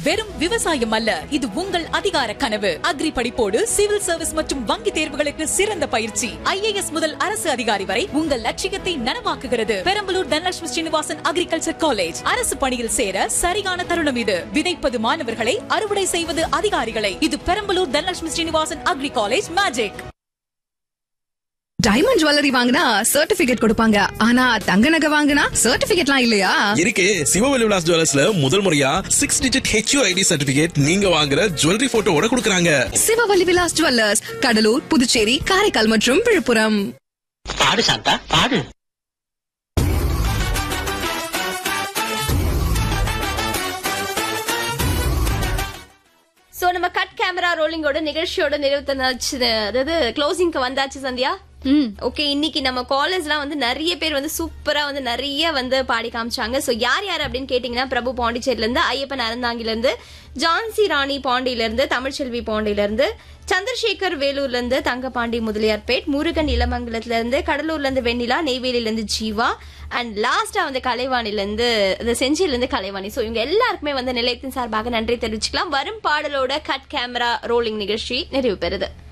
வெறும் விவசாயம் அல்ல இது உங்கள் அதிகார கனவு அக்ரி படிப்போடு சிவில் சர்வீஸ் மற்றும் வங்கி தேர்வுகளுக்கு சிறந்த பயிற்சி ஐஏஎஸ் முதல் அரசு அதிகாரி வரை உங்கள் லட்சியத்தை நனவாக்குகிறது பெரம்பலூர் தனலட்சுமி ஸ்ரீனிவாசன் அக்ரிகல்ச்சர் காலேஜ் அரசு பணியில் சேர சரியான தருணம் இது விதைப்பது மாணவர்களை அறுவடை செய்வது அதிகாரிகளை இது Perambalur Dhanalakshmi Srinivasan agri college magic diamond jewellery வாங்கினா சர்டிபிகேட் கொடுப்பாங்க ஆனா தங்க நகை வாங்கினா சர்டிபிகேட்லாம் இல்லையா இருக்கு சிவவெளி விலாஸ் ஜுவல்லர்ஸ்ல முதல் முறையா சிக்ஸ் டிஜிட் ஹெச்யூஐடி சர்டிபிகேட் நீங்க வாங்குற ஜுவல்லரி போட்டோவோட கொடுக்கறாங்க சிவவல்லி விலாஸ் ஜுவல்லர்ஸ் கடலூர் புதுச்சேரி காரைக்கால் மற்றும் விழுப்புரம் பாடு சாந்தா பாடு சோ நம்ம கட் கேமரா ரோலிங்கோட நிகழ்ச்சியோட நிறைவு தந்தாச்சு அதாவது க்ளோசிங்க்கு வந்தாச்சு சந்தியா ஓகே இன்னைக்கு நம்ம காலேஜ்லாம் வந்து நிறைய பேர் வந்து சூப்பரா வந்து நிறைய வந்து பாடி காமிச்சாங்க சோ யார் யார் அப்படின்னு கேட்டீங்கன்னா பிரபு பாண்டிச்சேரில இருந்து ஐயப்பன் அறந்தாங்கில இருந்து ஜான்சி ராணி பாண்டியில இருந்து தமிழ்ச்செல்வி பாண்டியில இருந்து சந்திரசேகர் வேலூர்ல இருந்து தங்கபாண்டி முதலியார்பேட் முருகன் இளமங்கலத்துல இருந்து கடலூர்ல இருந்து வெண்ணிலா நெய்வேலியில இருந்து ஜீவா அண்ட் லாஸ்டா வந்து கலைவாணில இருந்து இந்த செஞ்சில இருந்து கலைவாணி சோ இவங்க எல்லாருக்குமே வந்து நிலையத்தின் சார்பாக நன்றி தெரிவிச்சுக்கலாம் வரும் பாடலோட கட் கேமரா ரோலிங் நிகழ்ச்சி நிறைவு பெறுது